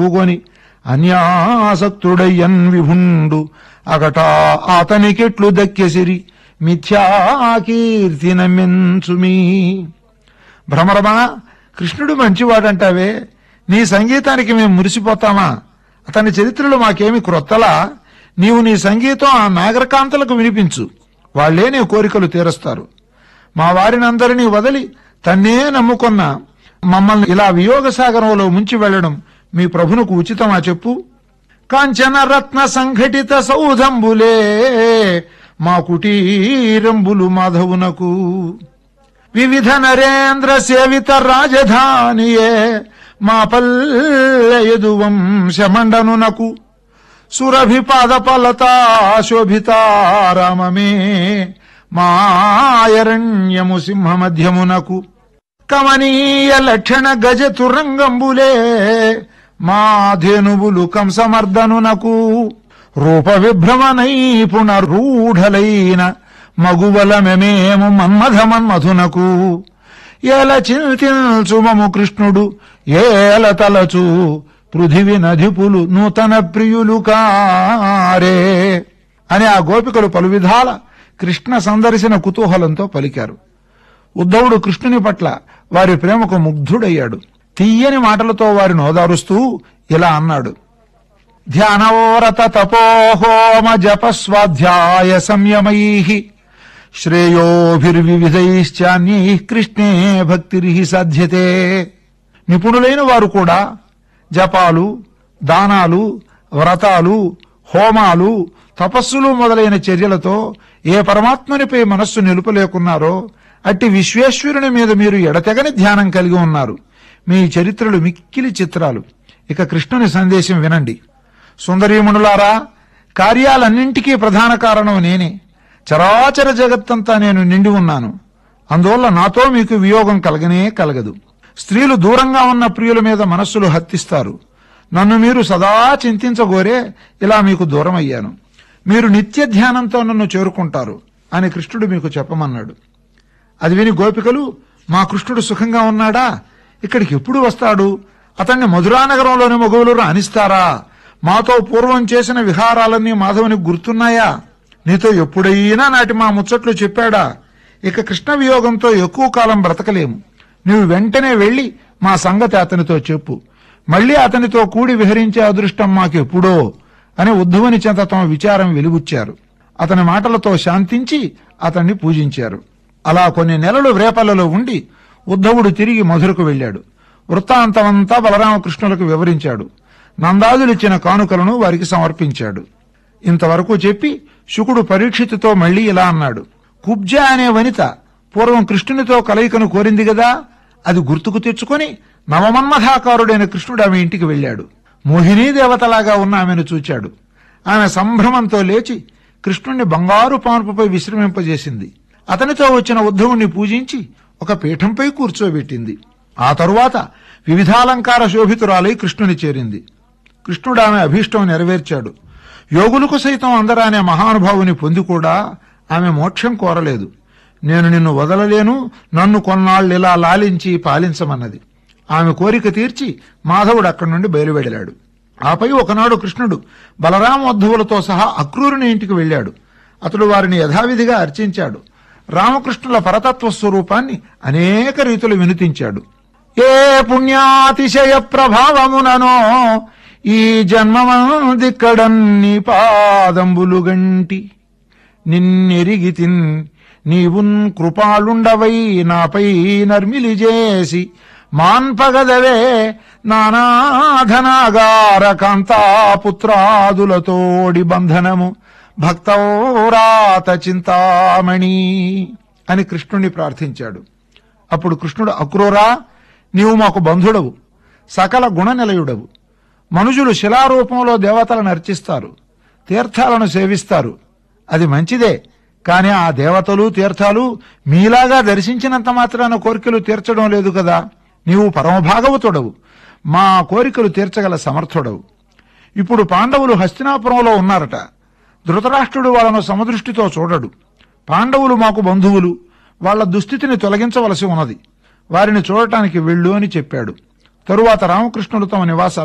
పూగొని అన్యాసక్తుడయ్యన్ విభుండు అగట అతనికెట్లు దక్కెసిరి మిథ్యాకీర్తి నమ్మించుమీ భ్రమరమా కృష్ణుడు మంచివాడంటావే నీ సంగీతానికి మేము మురిసిపోతామా అతని చరిత్రలు మాకేమి క్రొత్తలా నీవు నీ సంగీతం ఆ నాగరకాంతలకు వినిపించు వాళ్లే నీ కోరికలు తీరుస్తారు మా వారినందరినీ వదిలి తన్నే నమ్ముకున్న మమ్మల్ని ఇలా వియోగ సాగరంలో ముంచి వెళ్లడం మీ ప్రభునకు ఉచితమా చెప్పు కాంచన రత్న సంఘటిత సౌధంబులే మా కుటీరంబులు మాధవునకు వివిధ నరేంద్ర సేవిత రాజధానియే మా పల్లెయదు వంశమండనునకు సురభిపాద పలతా శోభితారామమే మాయరణ్యము సింహ మధ్యమునకు కమనీయ లక్షణ గజ తురంగంబులే మాధేనుబులు కంసమర్దనునకు రూప విభ్రమణై పునరూఢలైన మగువలమేమేము మన్మథ మన్మధునకు ఏల చింతిల్చుమము కృష్ణుడు ఏల తలచు పృథివి నధిపులు నూతన ప్రియులు కారే అని ఆ గోపికలు పలు విధాల కృష్ణ సందర్శన కుతూహలంతో పలికారు ఉద్ధవుడు కృష్ణుని పట్ల వారి ప్రేమకు ముగ్ధుడయ్యాడు తీయని మాటలతో వారిని ఓదారుస్తూ ఇలా అన్నాడు ధ్యానోరత తపోహోమ జప స్వాధ్యాయ సంయమై శ్రేయోభిర్వివిధైశ్చాన్యై కృష్ణే భక్తిరి సాధ్యతే నిపుణులైన వారు కూడా జపాలు దానాలు వ్రతాలు హోమాలు తపస్సులు మొదలైన చర్యలతో ఏ పరమాత్మనిపై మనస్సు నిలుపలేకున్నారో అట్టి విశ్వేశ్వరుని మీద మీరు ఎడతెగని ధ్యానం కలిగి ఉన్నారు మీ చరిత్రలు మిక్కిలి చిత్రాలు ఇక కృష్ణుని సందేశం వినండి సుందరీమణులారా కార్యాలన్నింటికీ ప్రధాన కారణం నేనే చరాచర జగత్తంతా నేను నిండి ఉన్నాను అందువల్ల నాతో మీకు వియోగం కలగనే కలగదు స్త్రీలు దూరంగా ఉన్న ప్రియుల మీద మనస్సులు హత్తిస్తారు నన్ను మీరు సదా చింతించగోరే ఇలా మీకు దూరం అయ్యాను మీరు నిత్య ధ్యానంతో నన్ను చేరుకుంటారు అని కృష్ణుడు మీకు చెప్పమన్నాడు అది విని గోపికలు మా కృష్ణుడు సుఖంగా ఉన్నాడా ఇక్కడికి ఎప్పుడు వస్తాడు అతన్ని మధురానగరంలోని మగవులు రాణిస్తారా మాతో పూర్వం చేసిన విహారాలన్నీ మాధవునికి గుర్తున్నాయా నీతో ఎప్పుడైనా నాటి మా ముచ్చట్లు చెప్పాడా ఇక కృష్ణ వియోగంతో ఎక్కువ కాలం బ్రతకలేము నీవు వెంటనే వెళ్లి మా సంగతి అతనితో చెప్పు మళ్ళీ అతనితో కూడి విహరించే అదృష్టం మాకెప్పుడో అని ఉద్ధవుని చెంత తమ విచారం వెలుగుచ్చారు అతని మాటలతో శాంతించి అతన్ని పూజించారు అలా కొన్ని నెలలు వ్రేపల్లలో ఉండి ఉద్ధవుడు తిరిగి మధురకు వెళ్ళాడు వృత్తాంతమంతా బలరామకృష్ణులకు వివరించాడు నందాదులిచ్చిన కానుకలను వారికి సమర్పించాడు ఇంతవరకు చెప్పి శుకుడు పరీక్షితుతో మళ్ళీ ఇలా అన్నాడు కుబ్జ అనే వనిత పూర్వం కృష్ణునితో కలయికను కోరింది గదా అది గుర్తుకు తెచ్చుకొని నవమన్మథాకారుడైన కృష్ణుడు ఆమె ఇంటికి వెళ్ళాడు మోహినీ దేవతలాగా ఉన్న ఆమెను చూచాడు ఆమె సంభ్రమంతో లేచి కృష్ణుణ్ణి బంగారు పాన్పుపై విశ్రమింపజేసింది అతనితో వచ్చిన ఉద్ధవుణ్ణి పూజించి ఒక పీఠంపై కూర్చోబెట్టింది ఆ తరువాత వివిధాలంకార శోభితురాలై కృష్ణుని చేరింది కృష్ణుడు ఆమె అభీష్టం నెరవేర్చాడు యోగులకు సైతం అందరానే మహానుభావుని పొంది కూడా ఆమె మోక్షం కోరలేదు నేను నిన్ను వదలలేను నన్ను కొన్నాళ్ళు ఇలా లాలించి పాలించమన్నది ఆమె కోరిక తీర్చి మాధవుడు అక్కడి నుండి బయలువెడలాడు ఆపై ఒకనాడు కృష్ణుడు బలరామోద్ధవులతో సహా అక్రూరుని ఇంటికి వెళ్ళాడు అతడు వారిని యథావిధిగా అర్చించాడు రామకృష్ణుల పరతత్వ స్వరూపాన్ని అనేక రీతులు వినుతించాడు ఏ పుణ్యాతిశయ ప్రభావముననో ఈ జన్మమందిక్కడన్ని పాదంబులు గంటి నిన్నెరిగితిన్ నీవున్ కృపాళుండవై నాపై నర్మిలి చేసి మాన్పగదవే నానాధనాగార కాంతాపుత్రాదులతోడి బంధనము భక్తౌరాత చింతామణి అని కృష్ణుణ్ణి ప్రార్థించాడు అప్పుడు కృష్ణుడు అక్రూరా నీవు మాకు బంధుడవు సకల గుణనిలయుడవు మనుషులు శిలారూపంలో దేవతలను అర్చిస్తారు తీర్థాలను సేవిస్తారు అది మంచిదే కానీ ఆ దేవతలు తీర్థాలు మీలాగా దర్శించినంత మాత్రాన కోరికలు తీర్చడం లేదు కదా నీవు పరమభాగవతుడవు మా కోరికలు తీర్చగల సమర్థుడవు ఇప్పుడు పాండవులు హస్తినాపురంలో ఉన్నారట ధృతరాష్ట్రుడు వాళ్ళను సమదృష్టితో చూడడు పాండవులు మాకు బంధువులు వాళ్ళ దుస్థితిని తొలగించవలసి ఉన్నది వారిని చూడటానికి వెళ్ళు అని చెప్పాడు తరువాత రామకృష్ణులు తమ నివాసాలు